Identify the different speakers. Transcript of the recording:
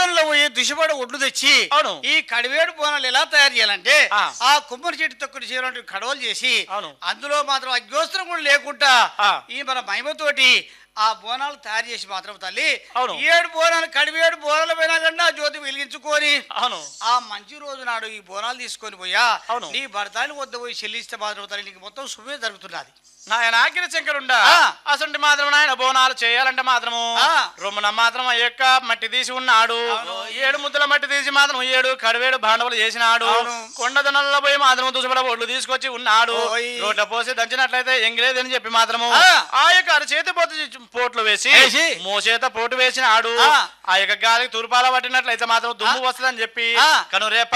Speaker 1: కొండదంలో పోయి దుషపడి ఒడ్లు తెచ్చి
Speaker 2: అవును.
Speaker 1: ఈ కడివేడు బోనాలు ఎలా తయారు చేయాలంటే
Speaker 2: ఆ.
Speaker 1: ఆ కుమ్మరి చెట్టు తొక్కుడు చేయడం కడవలు చేసి
Speaker 2: అవును.
Speaker 1: అందులో మాత్రం అగ్యోస్త్రం కూడా లేకుండా
Speaker 2: ఆ.
Speaker 1: ఈ మన మహిమతోటి ఆ బోనాలు తయారు చేసి మాత్రం తల్లి
Speaker 2: అవును.
Speaker 1: ఏడు బోనాలు కడివేడు బోనాల పైన కన్నా జ్యోతి వెలిగించుకొని
Speaker 2: అవును
Speaker 1: ఆ మంచి రోజు నాడు ఈ బోనాలు తీసుకొని పోయా
Speaker 2: అవును.
Speaker 1: నీ భర్తాని వద్ద పోయి చెల్లిస్తే మాత్రం తల్లి నీకు మొత్తం శుభమే జరుగుతున్నది
Speaker 2: నాయన ఆకిరి శంకరుండా
Speaker 1: ఆ.
Speaker 2: అసంటి మాత్రం నాయన బోనాలు చేయాలంటే మాత్రము
Speaker 1: ఆ.
Speaker 2: రొమ్మున మాత్రం ఆ యొక్క మట్టి తీసి ఉన్నాడు ఏడు ముద్దల మట్టి తీసి మాత్రం ఏడు కడివేడు బాండవులు చేసినాడు
Speaker 1: అవును.
Speaker 2: కొండదనల్లో పోయి మాత్రం దుసపడ ఒడ్లు తీసుకొచ్చి ఉన్నాడు
Speaker 1: ఓయ్.
Speaker 2: రోడ్ల పోసి దంచినట్లయితే ఎంగిలేదని చెప్పి మాత్రము
Speaker 1: ఆ.
Speaker 2: ఆ యొక్క అరచేతి పోతు పోట్లు వేసి
Speaker 1: వేసి.
Speaker 2: మోచేత పోటు వేసినాడు
Speaker 1: ఆ.
Speaker 2: ఆ యొక్క గాలికి తురుపాల పట్టినట్లయితే మాత్రం దుమ్ము వస్తుందని చెప్పి
Speaker 1: ఆ.
Speaker 2: కను రేప